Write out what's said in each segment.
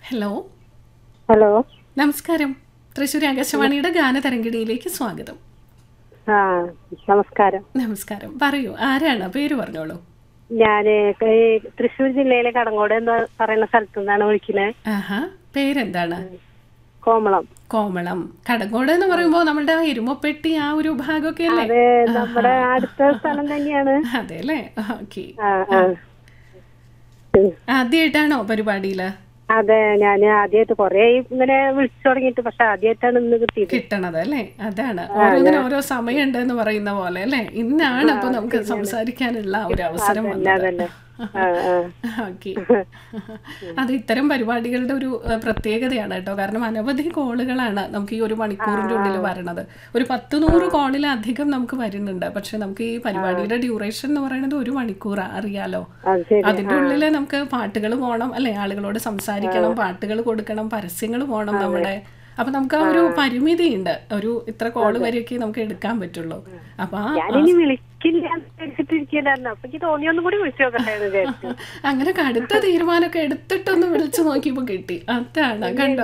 Hello hello നമസ്കാരം തൃശ്ശൂർ ആകാശവാണിയുടെ ഗാനതരംഗിണിയിലേക്ക് സ്വാഗതം ആ നമസ്കാരം നമസ്കാരം പറയൂ ആരാണ് പേര് പറഞ്ഞോളൂ ഞാന് ഈ തൃശ്ശൂർ ജില്ലയിലെ കടങ്ങോട് എന്ന് പറയുന്ന സ്ഥലത്തു നിന്നാണ് വിളിക്കുന്നത് ആഹാ പേരെന്താണ് കോമളം കോമളം കടങ്ങോട് എന്ന് പറയുമ്പോൾ നമ്മുടെ ആ എരുമപ്പെട്ടി ആ ഒരു ഭാഗമൊക്കെ അല്ലേ അത് നമ്മുടെ അടുത്ത സ്ഥലം തന്നെയാണ് അതെ അല്ലേ ഓക്കെ ആ ആ ഉം. ആദ്യമായിട്ടാണോ പരിപാടിയില് അതെ ഞാൻ ആദ്യമായിട്ട് കൊറേ ഇങ്ങനെ വിളിച്ചു തുടങ്ങിയിട്ട് പക്ഷെ ആദ്യമായിട്ടാണ് ഇന്ന് കിട്ടിയത് കിട്ടണത് അല്ലേ അതാണ് ഓരോന്നിനും ഓരോ സമയമുണ്ട് എന്ന് പറയുന്ന പോലെ അല്ലേ ഇന്നാണ് അപ്പൊ നമുക്ക് സംസാരിക്കാനുള്ള ഒരു അവസരം വന്നത് അതന്നെ ആ ആ ഓക്കെ അത് ഇത്തരം പരിപാടികളുടെ ഒരു ഏഹ്, പ്രത്യേകതയാണ് കേട്ടോ കാരണം അനവധി കോളുകളാണ് നമുക്ക് ഈ ഒരു മണിക്കൂറിന്റെ ഉള്ളിൽ വരണത് ഒരു പത്ത് നൂറ് കോളിലധികം നമുക്ക് വരുന്നുണ്ട് പക്ഷെ നമുക്ക് ഈ പരിപാടിയുടെ ഡ്യൂറേഷൻ എന്ന് പറയുന്നത് ഒരു മണിക്കൂറാണ് അറിയാലോ അത് ശരി അതിന്റെ ഉള്ളില് നമുക്ക് പാട്ടുകൾ പോകണം അല്ലെ ആളുകളോട് സംസാരിക്കണം പാട്ടുകൾ കൊടുക്കണം പരസ്യങ്ങൾ പോകണം നമ്മുടെ അപ്പൊ നമുക്ക് ആ ഒരു പരിമിതി ഉണ്ട് ഒരു ഇത്ര കോള് വരെയൊക്കെ നമുക്ക് എടുക്കാൻ പറ്റുള്ളൂ അപ്പൊ ആ ഞാനിനി വിളിക്കില്ല എന്ന് വിചാരിച്ചിട്ടിരിക്കലായിരുന്നു അപ്പൊ എനിക്ക് തോന്നിയൊന്നും കൂടി വിളിച്ചു നോക്കട്ടെ എന്ന് വിചാരിച്ചു അങ്ങനെ കടുത്ത തീരുമാനമൊക്കെ എടുത്തിട്ടൊന്ന് വിളിച്ചു നോക്കിയപ്പോ കിട്ടി അതാണ് കണ്ടോ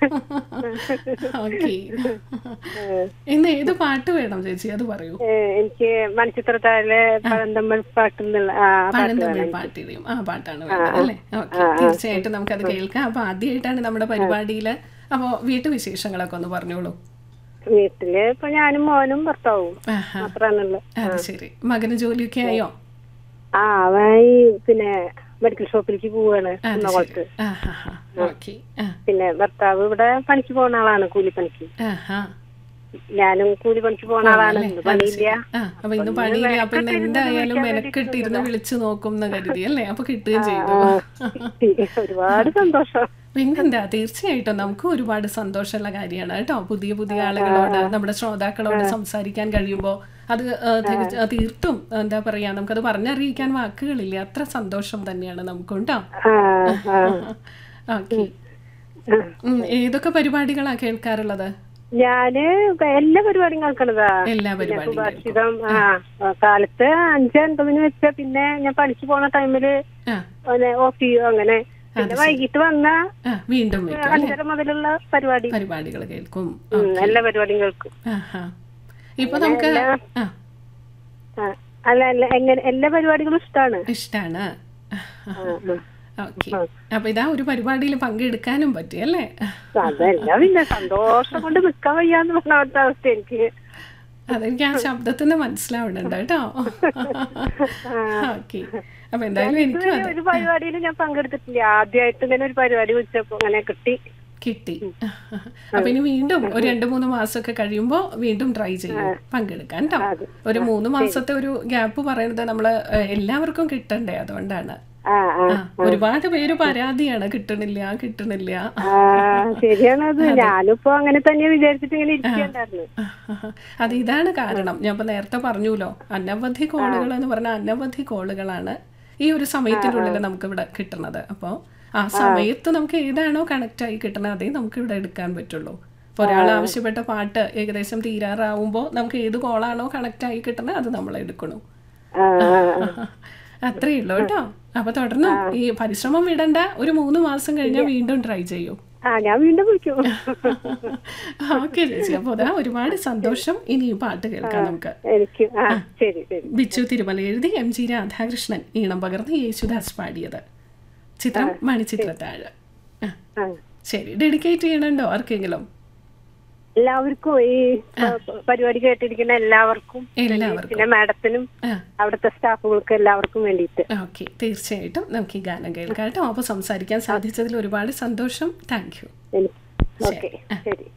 ഓക്കെ ഇന്ന് ഏത് പാട്ട് വേണം ചേച്ചി അത് പറയൂ ഏ, എനിക്ക് മൺചിത്രത്താഴിലെ പഴന്തമ്മൽ പാട്ട് എന്നുള്ള ആ പാട്ട് പഴന്തമിഴ് പാട്ടിനെയും ആ പാട്ടാണ് വേണ്ടത് അല്ലേ ഓക്കെ തീർച്ചയായിട്ടും നമുക്കത് കേൾക്കാം അപ്പൊ ആദ്യമായിട്ടാണ് നമ്മുടെ പരിപാടിയില് അപ്പോ വീട്ടുവിശേഷങ്ങളൊക്കെ ഒന്ന് പറഞ്ഞോളൂ വീട്ടില് ഇപ്പൊ ഞാനും മോനും ഭർത്താവും ആഹാ മാത്രാണുള്ളത് അത് ശരി മകന് ജോലിയൊക്കെ ആയോ ആ അവൻ ഈ പിന്നെ മെഡിക്കൽ ഷോപ്പിലേക്ക് പോവാണ് അത് കുന്നകുളത്ത് ശരി ആഹാ ഓക്കെ ആ പിന്നെ ഭർത്താവ് ഇവിടെ പണിക്ക് പോകുന്ന ആളാണ് കൂലിപ്പണിക്ക് ആഹാ ഞാനും കൂലിപ്പണിക്ക് പോകുന്ന ആളാണ് ഇന്ന് പണിയില്ല ആ അപ്പൊ ഇന്ന് പണിയില്ല അപ്പൊ ഇന്ന് എന്തായാലും മെനക്കെട്ടിരുന്ന് വിളിച്ചു നോക്കും എന്ന് കരുതി അല്ലേ അപ്പൊ കിട്ടുകയും ചെയ്തു ഒരുപാട് സന്തോഷം പിന്നെന്താ തീർച്ചയായിട്ടും നമുക്ക് ഒരുപാട് സന്തോഷമുള്ള കാര്യമാണ് കേട്ടോ പുതിയ പുതിയ ആളുകളോട് നമ്മുടെ ശ്രോതാക്കളോട് സംസാരിക്കാൻ കഴിയുമ്പോൾ അത് ആ, തികച്ച- ആ, തീർത്തും എന്താ പറയാ നമുക്കത് പറഞ്ഞറിയിക്കാൻ വാക്കുകളില്ല അത്ര സന്തോഷം തന്നെയാണ് നമുക്കുണ്ടോ ആ ആ ഓക്കെ ഏതൊക്കെ പരിപാടികളാ കേൾക്കാറുള്ളത് ഞാന് എല്ലാ പരിപാടിയും കേൾക്കണതാ എല്ലാ പരിപാടിയും സുഭാഷിതം ആ ആ, കാലത്ത് അഞ്ച് അൻപതിന് വെച്ച പിന്നെ ഞാൻ പണിക്ക് പോണ ടൈമില് ആ ഓഫ് ചെയ്യും അങ്ങനെ പിന്നെ വൈകിട്ട് വന്ന ആ വീണ്ടും വെക്കും അഞ്ചര മുതലുള്ള പരിപാടി പരിപാടികൾ കേൾക്കും ഉം, എല്ലാ പരിപാടിയും കേൾക്കും ആഹാ ഇപ്പൊ നമുക്ക് ആ ആ, അല്ല അല്ല എങ്ങനെ എല്ലാ പരിപാടികളും ഇഷ്ടമാണ് ഇഷ്ടാണ് ഓക്കെ അപ്പൊ ഇതാ ഒരു പരിപാടിയിൽ പങ്കെടുക്കാനും പറ്റി അല്ലേ അതല്ല പിന്നെ സന്തോഷം കൊണ്ട് നിക്കാൻ വയ്യാന്ന് പറഞ്ഞ അവിടുത്തെ അവസ്ഥ എനിക്ക് അതെനിക്ക് ആ ശബ്ദത്തിന് മനസ്സിലാവുന്നുണ്ട് കേട്ടോ ഓക്കെ അപ്പൊ എന്തായാലും എനിക്കും അത് ഒരു പരിപാടിയിൽ ഞാൻ പങ്കെടുത്തിട്ടില്ല ആദ്യമായിട്ട് ഇങ്ങനെ ഒരു പരിപാടി വിളിച്ചപ്പോ അങ്ങനെ കിട്ടി കിട്ടി അപ്പൊ ഇനി വീണ്ടും ഒരു രണ്ട് മൂന്ന് മാസമൊക്കെ കഴിയുമ്പോ വീണ്ടും ട്രൈ ചെയ്യും പങ്കെടുക്കാൻ കേട്ടോ ഒരു മൂന്ന് മാസത്തെ ഒരു ഗ്യാപ്പ് പറയുന്നത് നമ്മള് ഏഹ്, എല്ലാവർക്കും കിട്ടണ്ടേ അതുകൊണ്ടാണ് ആ ആ ആ ഒരുപാട് പേര് പരാതിയാണ് കിട്ടണില്ല കിട്ടണില്ല ആ ശരിയാണത് ഞാനിപ്പോ അങ്ങനെ തന്നെ വിചാരിച്ചിട്ട് ഇങ്ങനെ ഇരിക്കണ്ടായിരുന്നു അത് ഇതാണ് കാരണം ഞാൻ ഇപ്പൊ നേരത്തെ പറഞ്ഞല്ലോ അനവധി കോളുകൾ എന്ന് പറഞ്ഞാൽ അനവധി കോളുകളാണ് ഈ ഒരു സമയത്തിൻ്റെ ഉള്ളിൽ നമുക്ക് ഇവിടെ കിട്ടുന്നത് അപ്പോൾ ആ സമയത്ത് നമുക്ക് ഏതാണോ കണക്ട് ആയി കിട്ടണത് അതേ നമുക്ക് ഇവിടെ എടുക്കാൻ പറ്റുള്ളൂ ഇപ്പോൾ ഒരാൾ ആവശ്യപ്പെട്ട പാട്ട് ഏകദേശം തീരാറാവുമ്പോൾ നമുക്ക് ഏത് കോളാണോ കണക്ട് ആയി കിട്ടണത് അത് നമ്മൾ എടുക്കണം ആ ആ, അത്രേ ഉള്ളൂ കേട്ടോ അപ്പൊ തുടർന്നും ഈ പരിശ്രമം വിടണ്ട ഒരു മൂന്ന് മാസം കഴിഞ്ഞാൽ വീണ്ടും ട്രൈ ചെയ്യൂ ആ ഞാൻ വീണ്ടും വിളിക്കും ഓക്കെ ചേച്ചി അപ്പോൾ അതാ ഒരുപാട് സന്തോഷം ഇനി ഈ പാട്ട് കേൾക്കാം നമുക്ക് എനിക്ക് ആ ശരി ശരി ബിച്ചു തിരുമല എഴുതി എം ജി രാധാകൃഷ്ണൻ ഈണം പകർന്ന് യേശുദാസ് പാടിയത് ചിത്രം മണിച്ചിത്രത്താഴ് ആ, ആ ശരി ഡെഡിക്കേറ്റ് ചെയ്യണുണ്ടോ ആർക്കെങ്കിലും എല്ലാവർക്കും ഈ പരിപാടി കേട്ടിരിക്കുന്ന എല്ലാവർക്കും എല്ലാവർക്കും പിന്നെ മാഡത്തിനും ആ അവിടുത്തെ സ്റ്റാഫുകൾക്കും എല്ലാവർക്കും വേണ്ടിയിട്ട് ഓക്കെ തീർച്ചയായിട്ടും നമുക്ക് ഈ ഗാനം കേൾക്കാം കേട്ടോ അപ്പോൾ സംസാരിക്കാൻ സാധിച്ചതിൽ ഒരുപാട് സന്തോഷം താങ്ക് യു എനിക്ക് ഓക്കെ ശരി